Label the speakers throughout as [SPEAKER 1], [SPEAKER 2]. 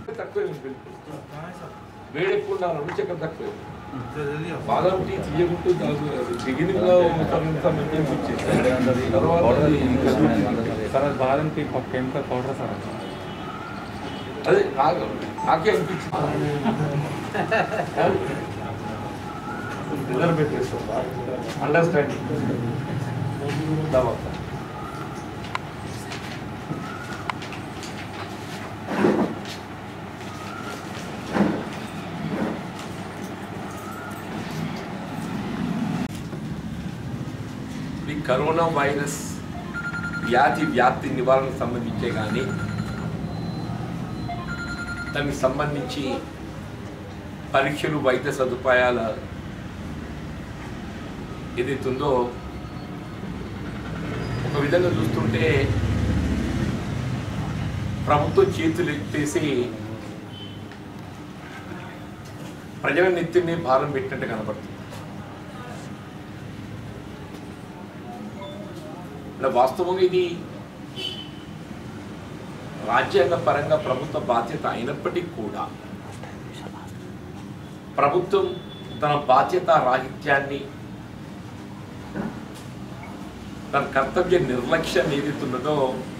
[SPEAKER 1] తక్కువే ఉంది వేడి ఎక్కువ ఉండాలి రుచి ఎక్కడ తక్కువే బాదం టీ తీయకుంటూ బిగినింగ్ లో కొంత మంచి అనిపించేది తర్వాత అది
[SPEAKER 2] సార్ అది బాదం టీ కెమికల్ పౌడర్ సార్
[SPEAKER 1] అదే నాకు నాకే అనిపించింది రిజర్వ్ పెట్టేస్తాం అండర్స్టాండింగ్ తర్వాత ఈ కరోనా వైరస్ వ్యాధి వ్యాప్తి నివారణకు సంబంధించే కానీ దానికి సంబంధించి పరీక్షలు వైద్య సదుపాయాల ఏదైతుందో ఒక విధంగా చూస్తుంటే ప్రభుత్వం చేతులు ఎత్తేసి ప్రజల నెత్తిని భారం పెట్టినట్టు కనబడుతుంది అంటే వాస్తవంగా ఇది రాజ్యాంగ పరంగా ప్రభుత్వ బాధ్యత అయినప్పటికీ కూడా ప్రభుత్వం తన బాధ్యత రాహిత్యాన్ని తన కర్తవ్య నిర్లక్ష్యం ఏదైతున్నదో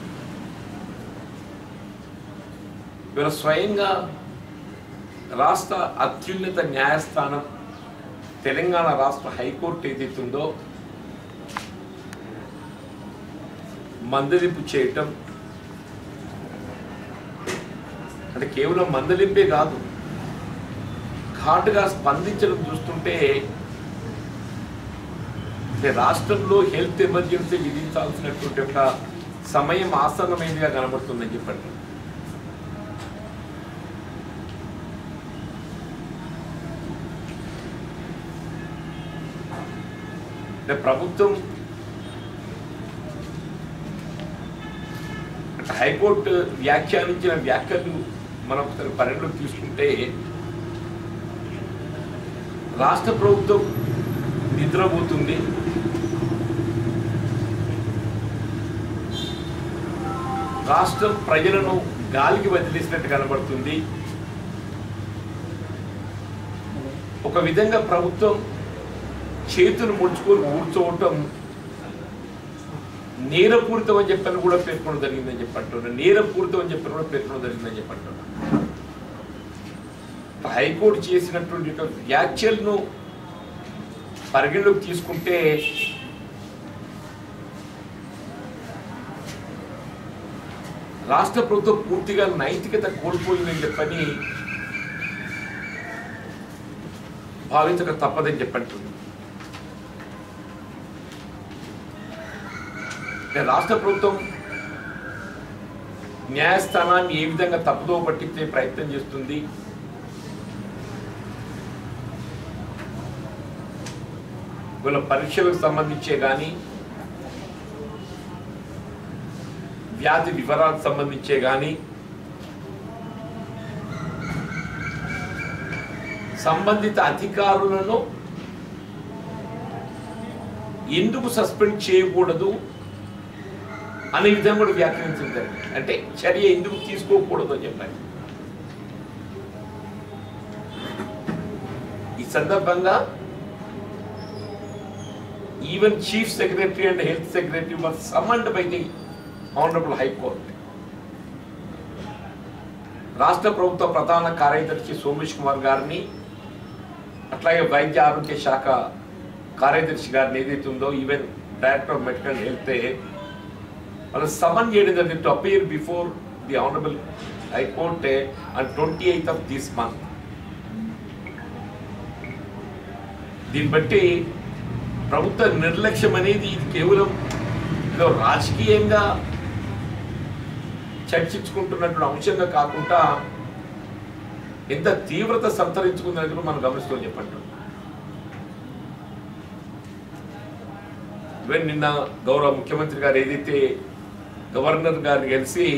[SPEAKER 1] ఇవాళ స్వయంగా రాష్ట్ర అత్యున్నత న్యాయస్థానం తెలంగాణ రాష్ట్ర హైకోర్టు ఏదైతుందో మందలింపు చేయటం అంటే కేవలం మందలింపే కాదు ఘాటుగా స్పందించడం చూస్తుంటే అంటే రాష్ట్రంలో హెల్త్ ఎమర్జెన్సీ విధించాల్సినటువంటి ఒక సమయం ఆసన్నమైనదిగా కనబడుతుందని చెప్పండి అంటే ప్రభుత్వం హైకోర్టు వ్యాఖ్యానించిన వ్యాఖ్యలు మనం ఒకసారి పరిగణలోకి తీసుకుంటే రాష్ట్ర ప్రభుత్వం నిద్రపోతుంది రాష్ట్రం ప్రజలను గాలికి వదిలేసినట్టు కనబడుతుంది ఒక విధంగా ప్రభుత్వం చేతులు ముడుచుకొని కూర్చోవటం నేరపూరితం అని చెప్పని కూడా పేర్కొనడం జరిగిందని చెప్పంటున్నా నేరపూరితం అని చెప్పని కూడా పేర్కొనడం జరిగిందని చెప్పంటున్నా హైకోర్టు చేసినటువంటి ఒక వ్యాఖ్యలను పరిగణలోకి తీసుకుంటే రాష్ట్ర ప్రభుత్వం పూర్తిగా నైతికత కోల్పోయిందని చెప్పని భావించక తప్పదని చెప్పంటుంది అంటే రాష్ట్ర ప్రభుత్వం న్యాయస్థానాన్ని ఏ విధంగా తప్పుదో పట్టించే ప్రయత్నం చేస్తుంది వీళ్ళ పరీక్షలకు సంబంధించే కానీ వ్యాధి వివరాలకు సంబంధించే కానీ సంబంధిత అధికారులను ఎందుకు సస్పెండ్ చేయకూడదు అనే విధంగా కూడా వ్యాఖ్యానించడం జరిగింది అంటే చర్య ఎందుకు తీసుకోకూడదు అని చెప్పారు ఈ సందర్భంగా even chief secretary and health secretary were summoned by the honourable high court రాష్ట్ర ప్రభుత్వ ప్రధాన కార్యదర్శి సోమేష్ కుమార్ గారిని అట్లాగే వైద్య ఆరోగ్య శాఖ కార్యదర్శి గారిని ఏదైతే ఉందో even director of medical health వాళ్ళు సమన్ చేయడం జరిగింది to appear before the honourable high court and twenty eighth of this month దీన్ని బట్టి ప్రభుత్వ నిర్లక్ష్యం అనేది ఇది కేవలం ఏదో రాజకీయంగా చర్చించుకుంటున్నటువంటి అంశంగా కాకుండా ఎంత తీవ్రత సంతరించుకుందనేది కూడా మనం గమనిస్తూ చెప్పండి ఈవెన్ నిన్న గౌరవ ముఖ్యమంత్రి గారు ఏదైతే గవర్నర్ గారిని కలిసి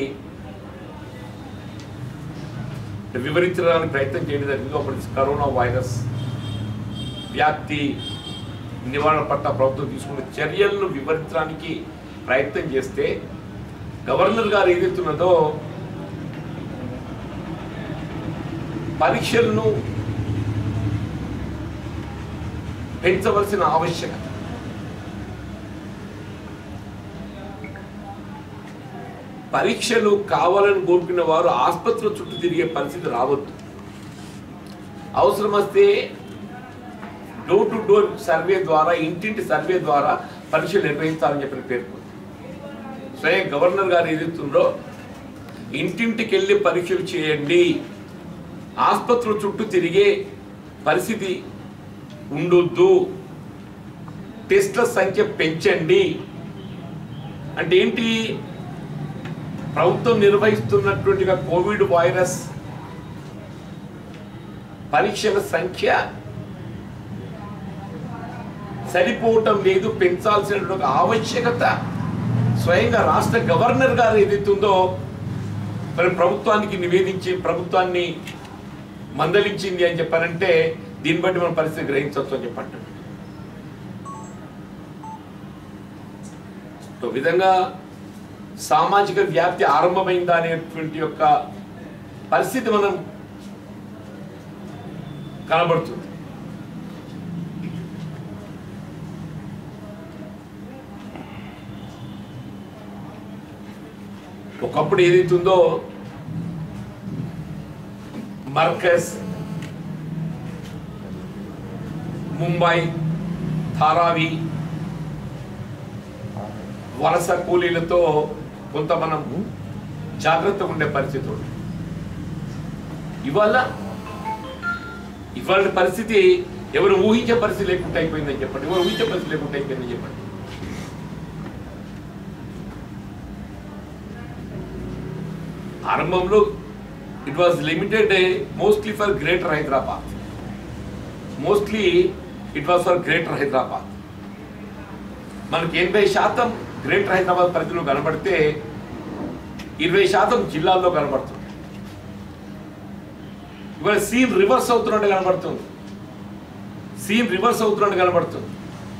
[SPEAKER 1] వివరించడానికి ప్రయత్నం చేయడం జరిగిందో అప్పుడు కరోనా వైరస్ వ్యాప్తి నివారణ పట్ల ప్రభుత్వం తీసుకున్న చర్యలను వివరించడానికి ప్రయత్నం చేస్తే గవర్నర్ గారు ఏదైతున్నదో పరీక్షలను పెంచవలసిన ఆవశ్యకత పరీక్షలు కావాలని కోరుకునే వారు ఆసుపత్రుల చుట్టూ తిరిగే పరిస్థితి రావద్దు అవసరం వస్తే డోర్ టు డోర్ సర్వే ద్వారా ఇంటింటి సర్వే ద్వారా పరీక్షలు నిర్వహిస్తారని చెప్పిన పేర్కొంది స్వయం గవర్నర్ గారు ఏదైతుందో ఇంటింటికి వెళ్ళి పరీక్షలు చేయండి ఆసుపత్రుల చుట్టూ తిరిగే పరిస్థితి ఉండొద్దు టెస్ట్ల సంఖ్య పెంచండి అంటే ఏంటి ప్రభుత్వం నిర్వహిస్తున్నటువంటిగా కోవిడ్ వైరస్ పరీక్షల సంఖ్య సరిపోవటం లేదు పెంచాల్సిన ఒక ఆవశ్యకత స్వయంగా రాష్ట్ర గవర్నర్ గారు ఏదైతుందో మరి ప్రభుత్వానికి నివేదించి ప్రభుత్వాన్ని మందలించింది అని చెప్పారంటే దీన్ని బట్టి మన పరిస్థితి గ్రహించవచ్చు అని చెప్పండి ఒక విధంగా సామాజిక వ్యాప్తి ఆరంభమైందా అనేటువంటి యొక్క పరిస్థితి మనం కనబడుతుంది ఒకప్పుడు ఏదైతుందో మర్కజ్ ముంబై ధారావి వలస కూలీలతో కొంత మనం జాగ్రత్తగా ఉండే పరిస్థితి ఉంది ఇవాళ ఇవాళ పరిస్థితి ఎవరు ఊహించే పరిస్థితి లేకుండా అయిపోయిందని చెప్పండి ఎవరు ఊహించే పరిస్థితి లేకుండా అయిపోయిందని చెప్పండి ఆరంభంలో it was limited mostly for greater Hyderabad mostly it was for greater Hyderabad మనకి ఎనభై శాతం గ్రేటర్ హైదరాబాద్ పరిధిలో కనబడితే ఇరవై శాతం జిల్లాల్లో కనబడుతుంది ఇవాళ సీన్ రివర్స్ అవుతున్నట్టు కనబడుతుంది సీన్ రివర్స్ అవుతున్నట్టు కనబడుతుంది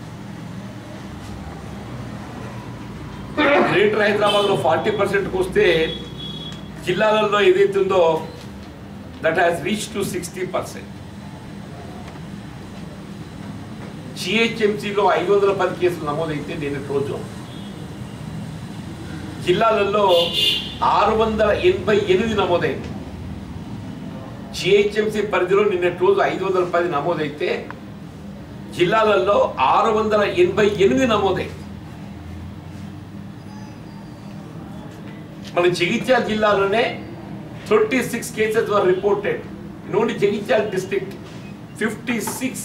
[SPEAKER 1] గ్రేటర్ హైదరాబాద్ లో ఫార్టీ పర్సెంట్కి వస్తే జిల్లాలలో ఏదైతుందో that has reach to sixty percent జిహెచ్ఎంసీలో ఐదు వందల పది కేసులు నమోదైతే నిన్నటి రోజు జిల్లాలలో ఆరు వందల ఎనభై ఎనిమిది నమోదైంది జిహెచ్ఎంసీ పరిధిలో నిన్నటి రోజు ఐదు వందల పది నమోదైతే జిల్లాలలో ఆరు వందల ఎనభై ఎనిమిది నమోదైంది మన జగిత్యాల జిల్లాలోనే thirty six cases were reported నోటి జగిత్యాల డిస్ట్రిక్ట్ ఫిఫ్టీ సిక్స్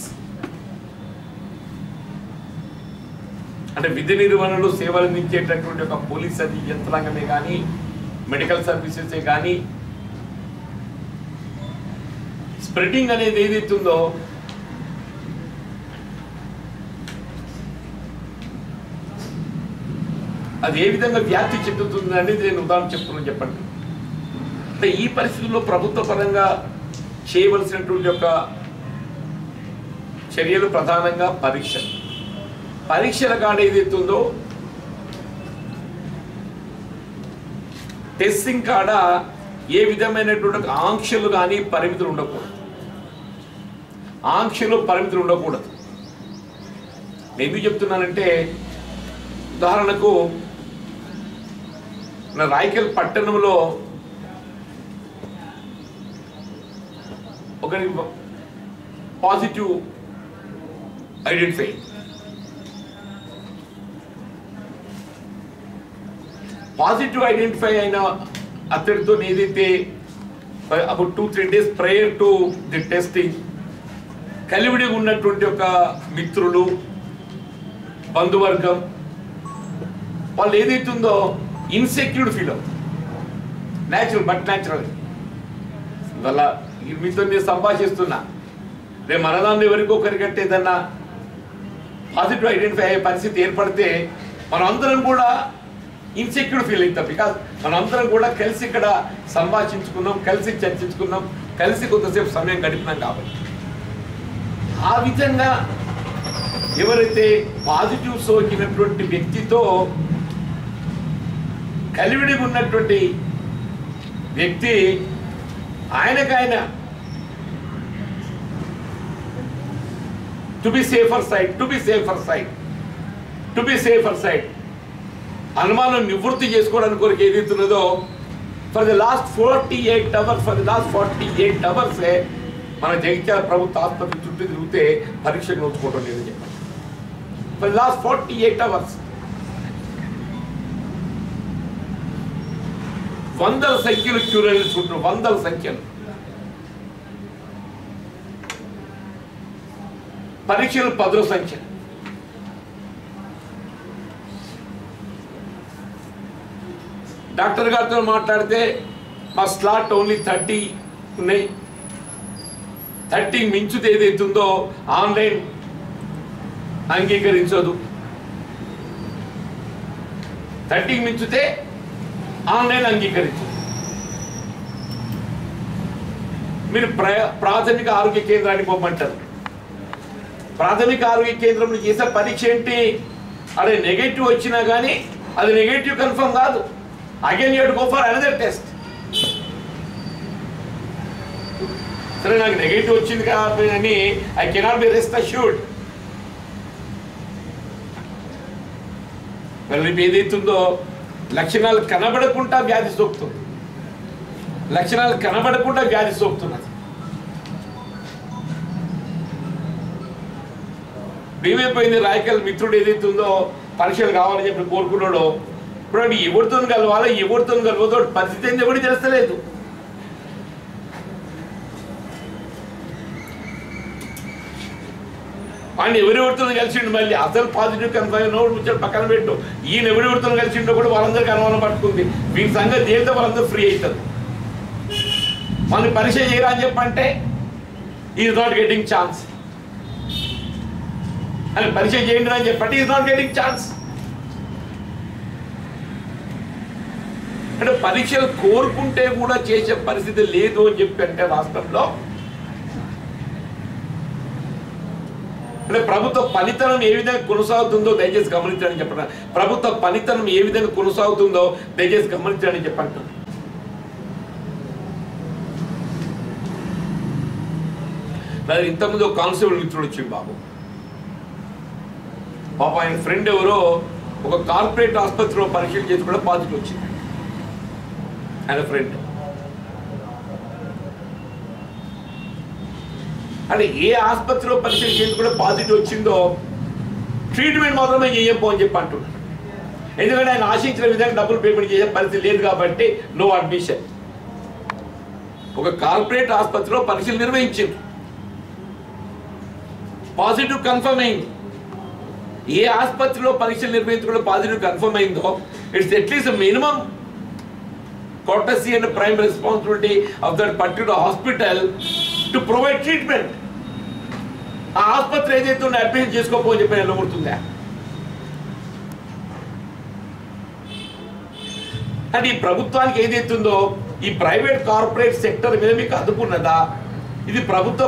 [SPEAKER 1] అంటే విధి నిర్వహణలో సేవలు అందించేటటువంటి ఒక పోలీస్ అది యంత్రాంగమే కానీ మెడికల్ సర్వీసెసే కానీ స్ప్రెడింగ్ అనేది ఏదైతుందో అది ఏ విధంగా వ్యాప్తి చెందుతుంది అనేది నేను ఉదాహరణ చెప్తున్నాను చెప్పండి అంటే ఈ పరిస్థితుల్లో ప్రభుత్వ పరంగా చేయవలసినటువంటి యొక్క చర్యలు ప్రధానంగా పరీక్ష పరీక్షల కాడ ఏదైతే ఉందో టెస్టింగ్ కాడ ఏ విధమైనటువంటి ఒక ఆంక్షలు కానీ పరిమితులు ఉండకూడదు ఆంక్షలు పరిమితులు ఉండకూడదు నేను ఎందుకు చెప్తున్నానంటే ఉదాహరణకు మన రాయకల్ పట్టణంలో ఒకరి పాజిటివ్ ఐడెంటిఫై పాజిటివ్ ఐడెంటిఫై అయిన అతడితో ఏదైతే అప్పుడు two three days prior to the testing కలివిడి ఉన్నటువంటి ఒక మిత్రులు బంధువర్గం వాళ్ళు ఏదైతుందో ఇన్సెక్యూర్డ్ ఫీల్ అవుతుంది న్యాచురల్ బట్ న్యాచురల్ ఇవాళ మీతో నేను సంభాషిస్తున్నా రేపు మనదాన్ని ఎవరికి ఒకరికంటే ఏదన్నా పాజిటివ్ ఐడెంటిఫై అయ్యే పరిస్థితి ఏర్పడితే మనం అందరం కూడా ఇన్సెక్యూర్ ఫీల్ అవుతాం బికాస్ మనం అందరం కూడా కలిసి ఇక్కడ సంభాషించుకున్నాం కలిసి చర్చించుకున్నాం కలిసి కొంతసేపు సమయం గడిపినాం కాబట్టి ఆ విధంగా ఎవరైతే పాజిటివ్ సోకినటువంటి వ్యక్తితో కలివిడిగా ఉన్నటువంటి వ్యక్తి ఆయనకాయన to be safer side to be safer side to be safer side అనుమానం నివృత్తి చేసుకోవడానికి కొరకు ఏదైతున్నదో for the last forty eight hours for the last forty eight hours మన జగిత్యాల ప్రభుత్వ ఆసుపత్రి చుట్టూ తిరిగితే పరీక్షలు నోచుకోవడం లేదని చెప్పారు for the last forty eight hours వందల సంఖ్యలు క్యూలో నిలుచుకుంటున్నారు వందల సంఖ్యలు పరీక్షలు పదుల సంఖ్య డాక్టర్ గారితో మాట్లాడితే మా స్లాట్ ఓన్లీ థర్టీ ఉన్నాయి థర్టీ మించుతే ఏదైతుందో ఆన్లైన్ అంగీకరించదు థర్టీ మించితే ఆన్లైన్ అంగీకరించదు మీరు ప్ర ప్రాథమిక ఆరోగ్య కేంద్రానికి పోమంటారు ప్రాథమిక ఆరోగ్య కేంద్రంలో చేసే పరీక్ష ఏంటి అదే నెగటివ్ వచ్చినా కానీ అది నెగటివ్ కన్ఫర్మ్ కాదు again you go for another test సరే నాకు నెగటివ్ వచ్చింది కాబట్టి అని I cannot be rest assured మరి ఏదైతుందో లక్షణాలు కనబడకుండా వ్యాధి సోకుతుంది లక్షణాలు కనబడకుండా వ్యాధి సోకుతున్నది ఏమైపోయింది రాయకల్ మిత్రుడు ఏదైతే ఉందో పరీక్షలు కావాలని చెప్పి కోరుకున్నాడో ఇప్పుడు వాడు ఎవరితో కలవాలో ఎవరితో కలవదో వాడి పరిస్థితి ఏంది ఎవరికి తెలుస్తలేదు వాడిని ఎవరెవరితో కలిసిండు మళ్ళీ అసలు పాజిటివ్ కన్ఫర్మ్ నోడు ముచ్చట పక్కన పెట్టు ఈయన ఎవరెవరితో కలిసిండో కూడా వాళ్ళందరికీ అనుమానం పట్టుకుంది వీని సంగతి తేలితే వాళ్ళందరూ ఫ్రీ అవుతారు మన పరీక్ష చేయరా అని చెప్పంటే ఈజ్ నాట్ గెటింగ్ ఛాన్స్ అని పరీక్ష చేయండి అని చెప్పంటే ఈజ్ నాట్ గెటింగ్ ఛాన్స్ అంటే పరీక్షలు కోరుకుంటే కూడా చేసే పరిస్థితి లేదు అని చెప్పి అంటే రాష్ట్రంలో అంటే ప్రభుత్వ పనితనం ఏ విధంగా కొనసాగుతుందో దయచేసి గమనించండి చెప్పండి ప్రభుత్వ పనితనం ఏ విధంగా కొనసాగుతుందో దయచేసి గమనించండి చెప్పండి నా ఇంతకుముందు ఒక కానిస్టేబుల్ మిత్రుడు వచ్చింది బాబు పాప ఆయన ఫ్రెండ్ ఎవరో ఒక కార్పొరేట్ ఆసుపత్రిలో పరీక్షలు చేసి కూడా పాజిటివ్ వచ్చింది ఆయన ఫ్రెండ్ అంటే ఏ ఆసుపత్రిలో పరీక్షలు చేసి కూడా పాజిటివ్ వచ్చిందో ట్రీట్మెంట్ మాత్రమే చేయపో అని చెప్పి అంటున్నాడు ఎందుకంటే ఆయన ఆశించిన విధంగా డబ్బులు పేమెంట్ చేసే పరిస్థితి లేదు కాబట్టి నో అడ్మిషన్ ఒక కార్పొరేట్ ఆసుపత్రిలో పరీక్షలు నిర్వహించింది పాజిటివ్ కన్ఫర్మ్ అయింది ఏ ఆసుపత్రిలో పరీక్షలు నిర్వహించకుండా పాజిటివ్ కన్ఫర్మ్ అయిందో it's at least minimum courtesy and prime responsibility of that particular hospital to provide treatment. ఆ ఆసుపత్రి ఏదైతే ఉందో అడ్మిషన్ చేసుకోకపోని చెప్పి వెళ్ళగొడుతుందా అంటే ఈ ప్రభుత్వానికి ఏదైతుందో ఈ ప్రైవేట్ కార్పొరేట్ సెక్టర్ మీద మీకు అదుపున్నదా ఇది ప్రభుత్వం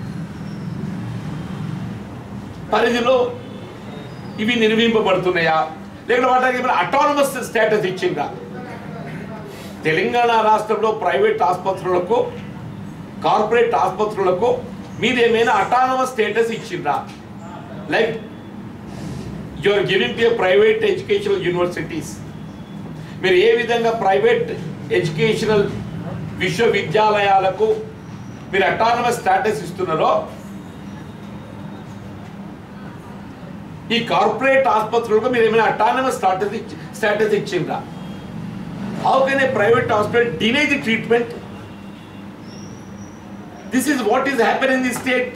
[SPEAKER 1] పరిధిలో ఇవి నిర్వహింపబడుతున్నాయా లేకపోతే వాటికి అటానమస్ స్టేటస్ ఇచ్చిందా తెలంగాణ రాష్ట్రంలో ప్రైవేట్ ఆసుపత్రులకు కార్పొరేట్ ఆసుపత్రులకు మీరు ఏమైనా అటానమస్ స్టేటస్ ఇచ్చిండ్రా like you are giving to private educational universities మీరు ఏ విధంగా ప్రైవేట్ ఎడ్యుకేషనల్ విశ్వవిద్యాలయాలకు మీరు అటానమస్ స్టేటస్ ఇస్తున్నారో ఈ కార్పొరేట్ ఆసుపత్రులకు మీరు ఏమైనా అటానమస్ స్టాటస్ ఇచ్చి స్టేటస్ ఇచ్చిండ్రా How can a private hospital deny the treatment? This is what is happening in the state.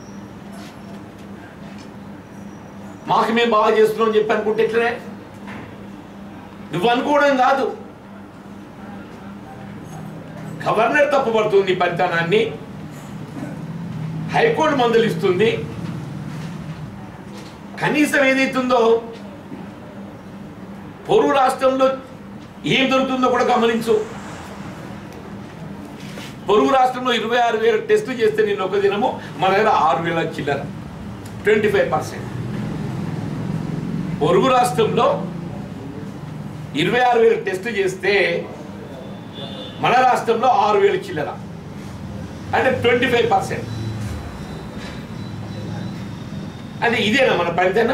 [SPEAKER 1] మాకు మేము బాగా చేస్తున్నాం అని చెప్పి అనుకుంటే ఎట్లనే నువ్వు అనుకోవడం కాదు గవర్నర్ తప్పుపడుతుంది ఈ పరిధానాన్ని హైకోర్టు మందలిస్తుంది కనీసం ఏదైతుందో పొరుగు రాష్ట్రంలో ఏం దొరుకుతుందో కూడా గమనించు పొరుగు రాష్ట్రంలో ఇరవై ఆరు వేల టెస్టులు చేస్తే నేను ఒక దినము మన దగ్గర ఆరు వేల చిల్లర ట్వంటీ ఫైవ్ పర్సెంట్ పొరుగు రాష్ట్రంలో ఇరవై ఆరు వేల టెస్టులు చేస్తే మన రాష్ట్రంలో ఆరు వేల చిల్లర అంటే ట్వంటీ ఫైవ్ పర్సెంట్ అంటే ఇదేనా మన పరిధన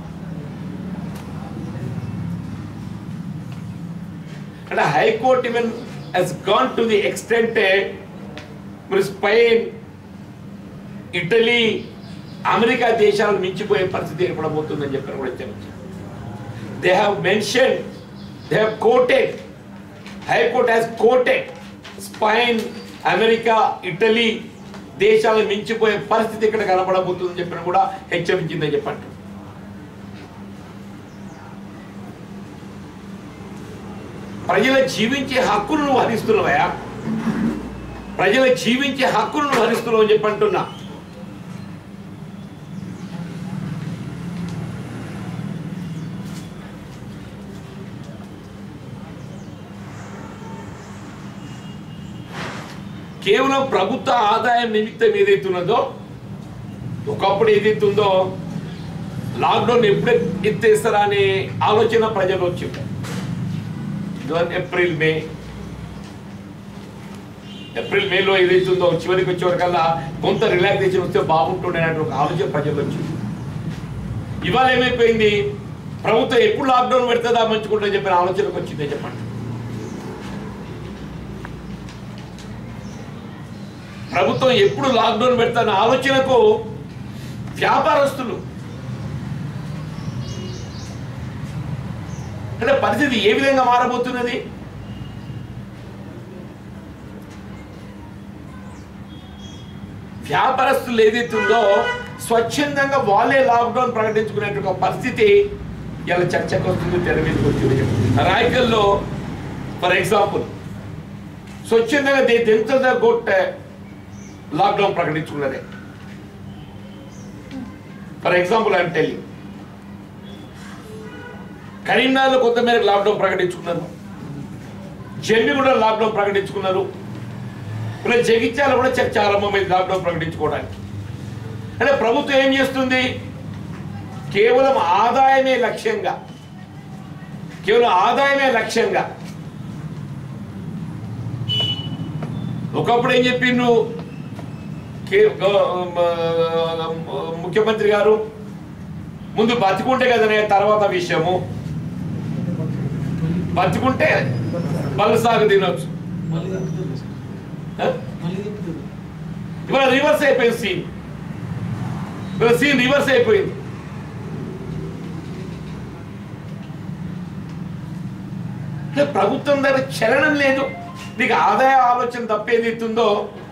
[SPEAKER 1] అంటే high court even he's gone to the extent మరి స్పెయిన్ ఇటలీ అమెరికా దేశాలను మించిపోయే పరిస్థితి ఏర్పడబోతుందని చెప్పారు కూడా హెచ్చరించారు they have mention they have quoted high court has quoted Spain America Italy దేశాలను మించిపోయే పరిస్థితి ఇక్కడ కనబడబోతుందని చెప్పిన కూడా హెచ్చరించిందని చెప్పండి ప్రజల జీవించే హక్కును నువ్వు హరిస్తున్నావయా ప్రజల జీవించే హక్కును నువ్వు హరిస్తున్నావు అని చెప్పి అంటున్నా కేవలం ప్రభుత్వ ఆదాయం నిమిత్తం ఏదైతున్నదో ఒకప్పుడు ఏదైతుందో లాక్డౌన్ ఎప్పుడు ఎత్తేస్తారా అనే ఆలోచన ప్రజలు వచ్చింది ఏప్రిల్ మే ఏప్రిల్ మేలో ఏదైతుందో చివరికి వచ్చేవరకల్లా కొంత రిలాక్సేషన్ వస్తే బాగుంటుండే అనే ఒక ఆలోచన ప్రజలు వచ్చింది ఇవాళ ఏమైపోయింది ప్రభుత్వం ఎప్పుడు లాక్డౌన్ పెడుతుందా మంచుకుంటుందని చెప్పిన ఆలోచనకు వచ్చిందే చెప్పండి ప్రభుత్వం ఎప్పుడు లాక్డౌన్ పెడతాన ఆలోచనకు వ్యాపారస్తులు అంటే పరిస్థితి ఏ విధంగా మారబోతున్నది వ్యాపారస్తులు ఏదైతుందో స్వచ్ఛందంగా వాళ్ళే లాక్డౌన్ ప్రకటించుకునే ఒక పరిస్థితి ఇలా చర్చకు వస్తుంది తెర మీదకి వచ్చింది రాయకల్లో ఫర్ ఎగ్జాంపుల్ స్వచ్ఛందంగా దే దెంత గొట్ట లాక్డౌన్ ప్రకటించుకున్నదే ఫర్ ఎగ్జాంపుల్ ఐఎమ్ టెల్లింగ్ కరీంనగర్లో కొంతమేరకు లాక్డౌన్ ప్రకటించుకున్నారు చెల్లి కూడా లాక్డౌన్ ప్రకటించుకున్నారు ఇలా జగిత్యాల కూడా చ- చాలా మంది లాక్డౌన్ ప్రకటించుకోవడానికి అంటే ప్రభుత్వం ఏం చేస్తుంది కేవలం ఆదాయమే లక్ష్యంగా కేవలం ఆదాయమే లక్ష్యంగా ఒకప్పుడు ఏం చెప్పిండు కే- గ- మ- ముఖ్యమంత్రి గారు ముందు బతికుంటే కదనే తర్వాత విషయము బతికుంటే బలు సాగు తినొచ్చు
[SPEAKER 3] మళ్ళీ తగ్గుతుంది సార్.
[SPEAKER 1] ఆ?
[SPEAKER 3] మళ్ళీ తగ్గుతుంది
[SPEAKER 1] ఇవాళ రివర్స్ అయిపోయింది సీన్ ఇవాళ సీన్ రివర్స్ అయిపోయింది అంటే ప్రభుత్వం దగ్గర చలనం లేదు నీకు ఆదాయ ఆలోచన తప్పేది ఇస్తుందో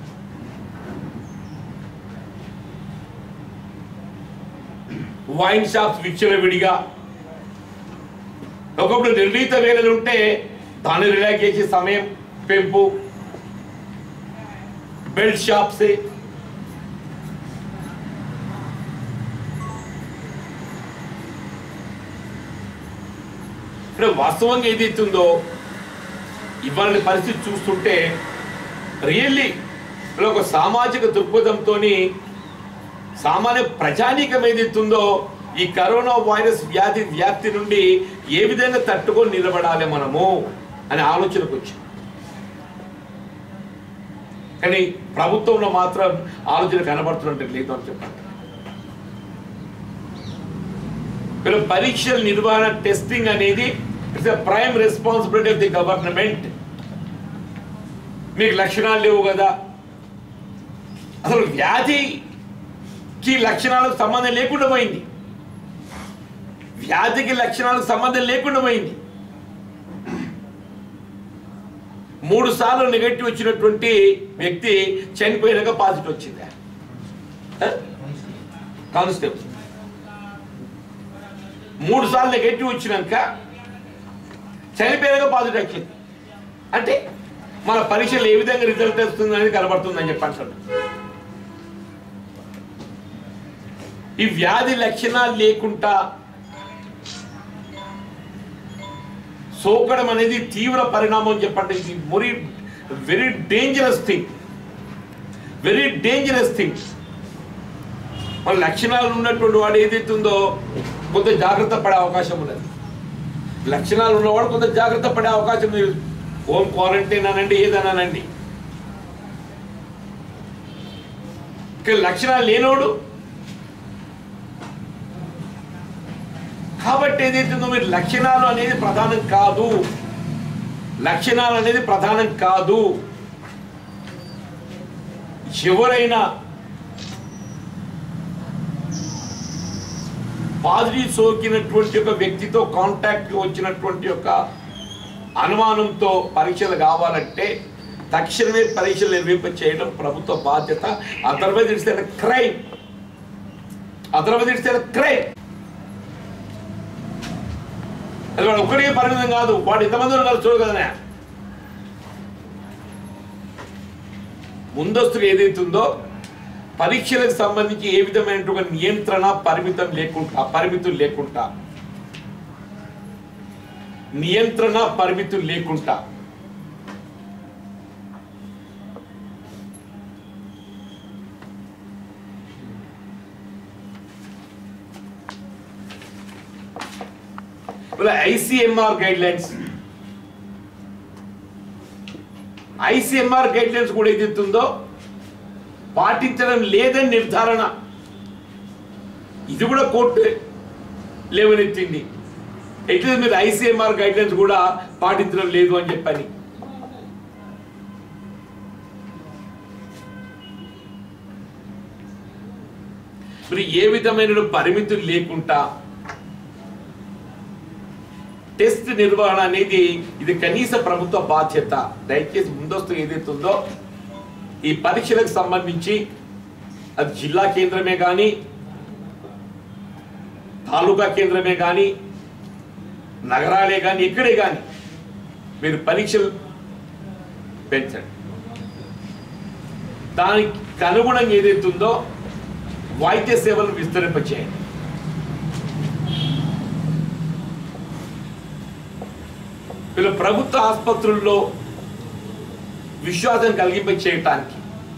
[SPEAKER 1] వైన్ షాప్స్ విచ్చలవిడిగా ఒకప్పుడు నిర్ణీత వేళలు ఉంటే దాన్ని రిలాక్స్ చేసే సమయం పెంపు బెల్ట్ షాప్స్ ఇప్పుడు వాస్తవంగా ఏదైతుందో ఇవాళ పరిస్థితి చూస్తుంటే రియల్లీ ఒక సామాజిక దృక్పథంతో సామాన్య ప్రజానీకం ఏదైతుందో ఈ కరోనా వైరస్ వ్యాధి వ్యాప్తి నుండి ఏ విధంగా తట్టుకొని నిలబడాలి మనము అనే ఆలోచనకు వచ్చింది కానీ ప్రభుత్వంలో మాత్రం ఆలోచన కనబడుతున్నట్టు లేదు అని చెప్పండి వీళ్ళ పరీక్షల నిర్వహణ టెస్టింగ్ అనేది it's a prime responsibility of the government మీకు లక్షణాలు లేవు కదా అసలు వ్యాధికి లక్షణాలకు సంబంధం లేకుండా పోయింది వ్యాధికి లక్షణాలకు సంబంధం లేకుండా పోయింది మూడు సార్లు నెగటివ్ వచ్చినటువంటి వ్యక్తి చనిపోయినాక పాజిటివ్ వచ్చింది కానిస్టేబుల్ మూడు సార్లు నెగటివ్ వచ్చినాక చనిపోయినాక పాజిటివ్ వచ్చింది అంటే మన పరీక్షలు ఏ విధంగా రిజల్ట్ వస్తుంది అనేది కనబడుతుందని చెప్పి అంటాడు ఈ వ్యాధి లక్షణాలు లేకుండా సోకడం అనేది తీవ్ర పరిణామం అని చెప్పండి ఇది very very dangerous thing very dangerous thing మన లక్షణాలు ఉన్నటువంటి వాడు ఏదైతే ఉందో కొంత జాగ్రత్త పడే అవకాశం ఉన్నది లక్షణాలు ఉన్నవాడు కొంత జాగ్రత్త పడే అవకాశం ఉంది హోమ్ క్వారంటైన్ అనండి ఏదనండి ఇక లక్షణాలు లేనోడు కాబట్టి ఏదైతుందో మీరు లక్షణాలు అనేది ప్రధానం కాదు లక్షణాలు అనేది ప్రధానం కాదు ఎవరైనా పాజిటివ్ సోకినటువంటి ఒక వ్యక్తితో కాంటాక్ట్ వచ్చినటువంటి యొక్క అనుమానంతో పరీక్షలు కావాలంటే తక్షణమే పరీక్షలు నిర్వహింప చేయడం ప్రభుత్వ బాధ్యత otherwise it's crime otherwise it's crime అది వాడు ఒక్కడికే పరిమితం కాదు వాడు ఎంతమంది ఉన్నారు చూడు కదా ముందస్తుగా ఏదైతుందో పరీక్షలకు సంబంధించి ఏ విధమైనటువంటి నియంత్రణ పరిమితం లేకుండా పరిమితులు లేకుండా నియంత్రణ పరిమితులు లేకుండా ICMR guidelines ICMR guidelines కూడా ఏదైతుందో పాటించడం లేదని నిర్ధారణ ఇది కూడా కోర్టు లేవనెత్తింది ఎట్లా మీరు ఐసీఎంఆర్ గైడ్ లైన్స్ కూడా పాటించడం లేదు అని చెప్పని మరి ఏ విధమైన పరిమితులు లేకుండా టెస్ట్ నిర్వహణ అనేది ఇది కనీస ప్రభుత్వ బాధ్యత దయచేసి ముందస్తు ఏదైతే ఉందో ఈ పరీక్షలకు సంబంధించి అది జిల్లా కేంద్రమే కానీ తాలూకా కేంద్రమే కానీ నగరాలే కానీ ఎక్కడే కానీ మీరు పరీక్షలు పెంచండి దానికి అనుగుణంగా ఏదైతే ఉందో వైద్య సేవలను విస్తరింపచేయండి వీళ్ళు ప్రభుత్వ ఆసుపత్రుల్లో విశ్వాసం కలిగింప చేయటానికి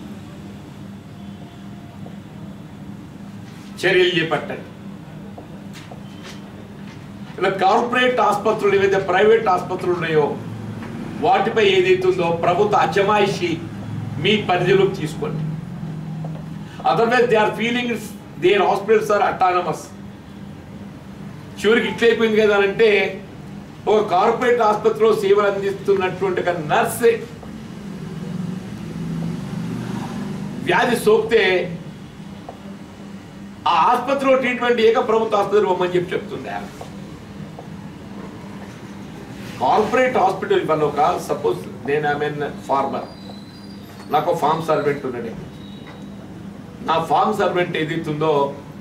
[SPEAKER 1] చర్యలు చేపట్టండి ఇలా కార్పొరేట్ ఆసుపత్రులు ఏవైతే ప్రైవేట్ ఆసుపత్రులు ఉన్నాయో వాటిపై ఏదైతుందో ప్రభుత్వ అజమాయిషి మీ పరిధిలోకి తీసుకోండి otherwise they are feeling their hospitals are autonomous చివరికి ఇట్లయిపోయింది కదా అంటే ఒక కార్పొరేట్ ఆసుపత్రిలో సేవలు అందిస్తున్నటువంటి ఒక నర్సే వ్యాధి సోకితే ఆ ఆసుపత్రిలో ట్రీట్మెంట్ ఏక ప్రభుత్వ ఆసుపత్రి పోమని చెప్పి చెప్తుండే కార్పొరేట్ హాస్పిటల్ వల్ల ఒక సపోజ్ నేను ఐ మీన్ ఫార్మర్ నాకు ఫార్మ్ సర్వెంట్ ఉన్నాడు నా ఫార్మ్ సర్వెంట్ ఏదైతుందో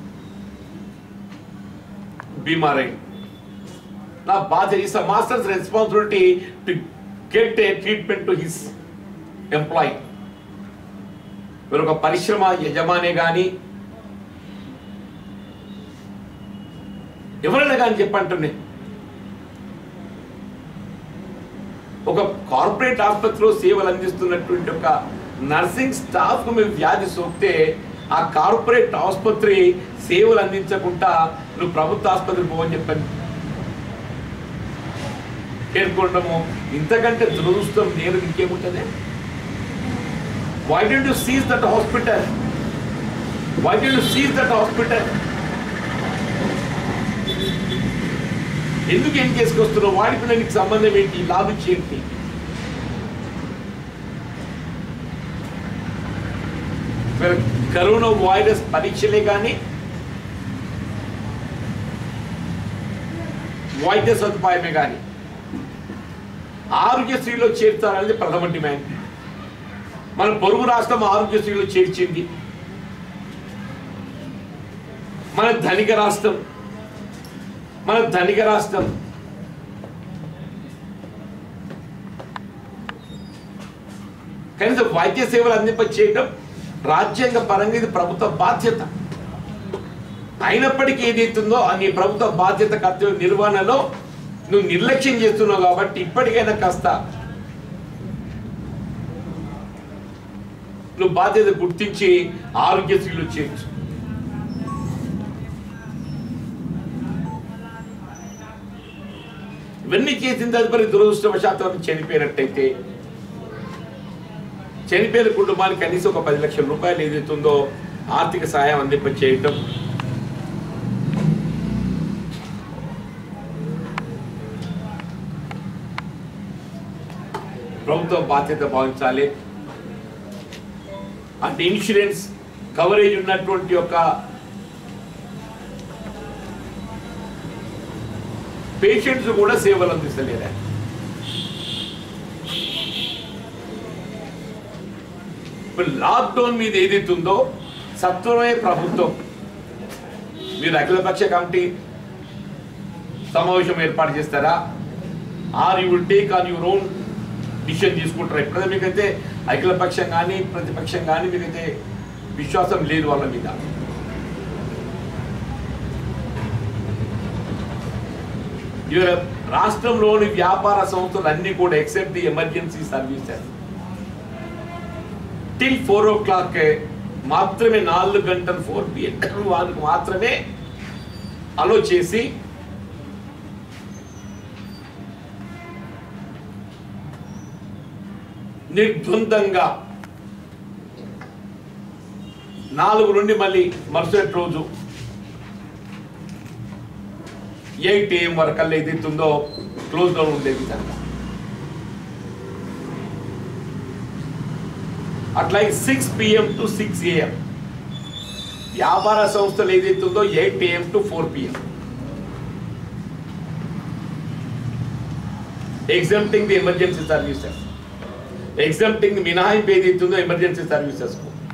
[SPEAKER 1] బీమార్ అయింది నా బాధ్యత is master's responsibility to get a treatment to his employee మీరు ఒక పరిశ్రమ యజమానే కానీ ఎవరైనా కానీ చెప్పంటున్నాయి ఒక కార్పొరేట్ ఆసుపత్రిలో సేవలు అందిస్తున్నటువంటి ఒక నర్సింగ్ స్టాఫ్ కు మీరు వ్యాధి సోకితే ఆ కార్పొరేట్ ఆసుపత్రి సేవలు అందించకుండా నువ్వు ప్రభుత్వ ఆసుపత్రి పోవని చెప్పండి పేర్కొనడము ఇంతకంటే దురదృష్టం నేను ఇంకేముంటుంది why don't you seize that hospital why don't you seize that hospital ఎందుకు ఏం చేసుకొస్తున్నావు వాడికి నీకు సంబంధం ఏంటి లాభం ఏంటి మరి కరోనా వైరస్ పరీక్షలే కానీ వైద్య సదుపాయమే కానీ ఆరోగ్యశ్రీలో చేర్చాలనేది ప్రథమ డిమాండ్ మన పొరుగు రాష్ట్రం ఆరోగ్యశ్రీలో చేర్చింది మన ధనిక రాష్ట్రం మన ధనిక రాష్ట్రం కనీసం వైద్య సేవలు అందింప చేయడం రాజ్యాంగ పరంగా ఇది ప్రభుత్వ బాధ్యత అయినప్పటికీ ఏదైతుందో ఆ నీ ప్రభుత్వ బాధ్యత కర్తవ్య నిర్వహణలో నువ్వు నిర్లక్ష్యం చేస్తున్నావు కాబట్టి ఇప్పటికైనా కాస్త నువ్వు బాధ్యత గుర్తించి ఆరోగ్యశ్రీలో చేర్చు ఇవన్నీ చేసిన తదుపరి దురదృష్టవశాత్తు వారు చనిపోయినట్టయితే చనిపోయిన కుటుంబానికి కనీసం ఒక పది లక్షల రూపాయలు ఏదైతుందో ఆర్థిక సహాయం అందింప చేయటం ప్రభుత్వం బాధ్యత భావించాలి అంటే ఇన్సూరెన్స్ కవరేజ్ ఉన్నటువంటి ఒక పేషెంట్స్ కూడా సేవలు అందిస్తలేరా ఇప్పుడు లాక్డౌన్ మీద ఏదైతే ఉందో సత్వరమే ప్రభుత్వం మీరు అఖిలపక్ష కమిటీ సమావేశం ఏర్పాటు చేస్తారా or you will take on your own decision తీసుకుంటారా ఎప్పుడైతే మీకైతే అఖిలపక్షం కానీ ప్రతిపక్షం కానీ మీకైతే విశ్వాసం లేదు వాళ్ళ మీద ఇవాళ రాష్ట్రంలోని వ్యాపార సంస్థలు అన్ని కూడా except the emergency services till four o'clock మాత్రమే నాలుగు గంటలు ఫోర్ పిఎం వాళ్ళకి మాత్రమే అలో చేసి నిర్ద్వందంగా నాలుగు నుండి మళ్ళీ మరుసటి రోజు ఎయిట్ ఏఎం వరకు అలా ఏదైతుందో క్లోజ్ డౌన్ ఉండే విధంగా అట్లాగే six PM to six AM వ్యాపార సంస్థలు ఏదైతుందో eight AM to four PM exempting the emergency services exempting మినహాయింపు ఏదైతుందో emergency services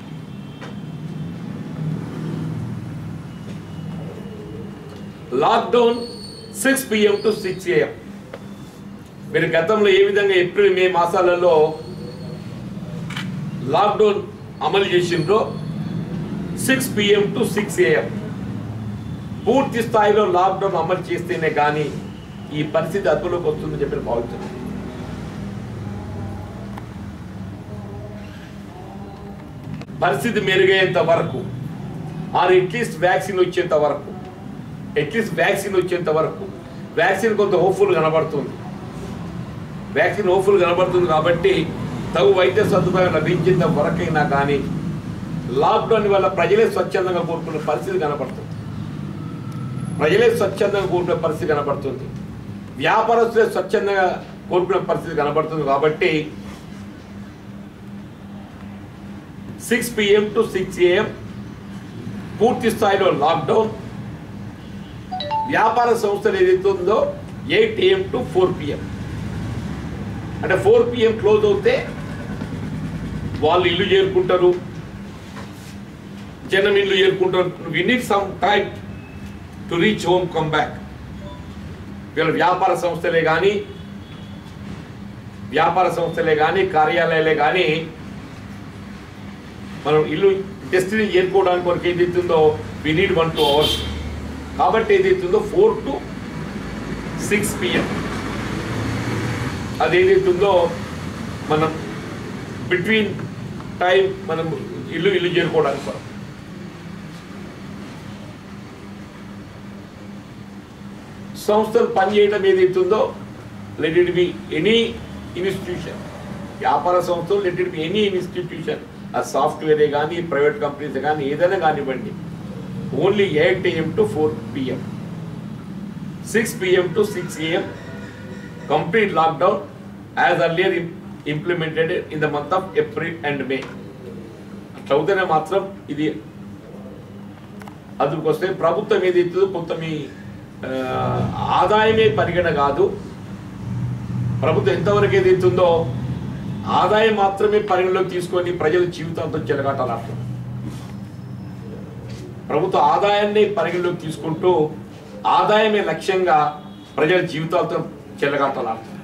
[SPEAKER 1] lockdown six PM to six AM మీరు గతంలో ఏ విధంగా ఏప్రిల్ మే మాసాలలో లాక్డౌన్ అమలు చేసిండ్రో six PM to six AM పూర్తి స్థాయిలో లాక్డౌన్ అమలు చేస్తేనే కానీ ఈ పరిస్థితి అదుపులోకి వస్తుందని చెప్పి భావించారు పరిస్థితి మెరుగయ్యేంత వరకు ఆర్ అట్లీస్ట్ వ్యాక్సిన్ వచ్చేంత వరకు అట్లీస్ట్ వ్యాక్సిన్ వచ్చేంత వరకు వ్యాక్సిన్ కొంత హోప్ఫుల్ కనబడుతుంది వ్యాక్సిన్ హోప్ఫుల్ కనబడుతుంది కాబట్టి తగు వైద్య సదుపాయం లభించేంత వరకైనా కానీ లాక్డౌన్ వల్ల ప్రజలే స్వచ్ఛందంగా కోరుకునే పరిస్థితి కనబడుతుంది ప్రజలే స్వచ్ఛందంగా కోరుకునే పరిస్థితి కనబడుతుంది వ్యాపారస్తులే స్వచ్ఛందంగా కోరుకునే పరిస్థితి కనబడుతుంది కాబట్టి six PM to six AM పూర్తి స్థాయిలో లాక్డౌన్ వ్యాపార సంస్థలు ఏదైతే ఉందో eight AM to four PM అంటే ఫోర్ పిఎం క్లోజ్ అవుతే వాళ్ళు ఇల్లు చేరుకుంటారు జనం ఇల్లు చేరుకుంటారు we need some time to reach home come back వీళ్ళ వ్యాపార సంస్థలే కానీ వ్యాపార సంస్థలే కానీ కార్యాలయాలే కానీ మనం ఇల్లు డెస్టినీ చేరుకోవడానికి వరకు ఏదైతుందో we need one two hours కాబట్టి ఏదైతుందో ఫోర్ టు సిక్స్ పిఎం అది ఏదైతుందో మనం బిట్వీన్ టైం మనం ఇల్లు ఇల్లు చేరుకోవడానికి వరకు సంస్థలు పనిచేయడం ఏదైతుందో let it be any institution వ్యాపార సంస్థలు let it be any institution ఆ సాఫ్ట్వేరే కానీ ప్రైవేట్ కంపెనీస్ కానీ ఏదైనా కానివ్వండి only eight AM to four PM six PM to six AM complete lockdown as earlier implemented in the month of April and May అట్లా అవుతేనే మాత్రం ఇది అందుకు వస్తే ప్రభుత్వం ఏదైతుందో కొంత మీ ఆ, ఆదాయమే పరిగణ కాదు ప్రభుత్వం ఎంతవరకు ఏదైతుందో ఆదాయం మాత్రమే పరిగణలోకి తీసుకొని ప్రజల జీవితాలతో చెలగాటాలాడుతుంది ప్రభుత్వ ఆదాయాన్ని పరిగణలోకి తీసుకుంటూ ఆదాయమే లక్ష్యంగా ప్రజల జీవితాలతో చెలగాటలాడుతుంది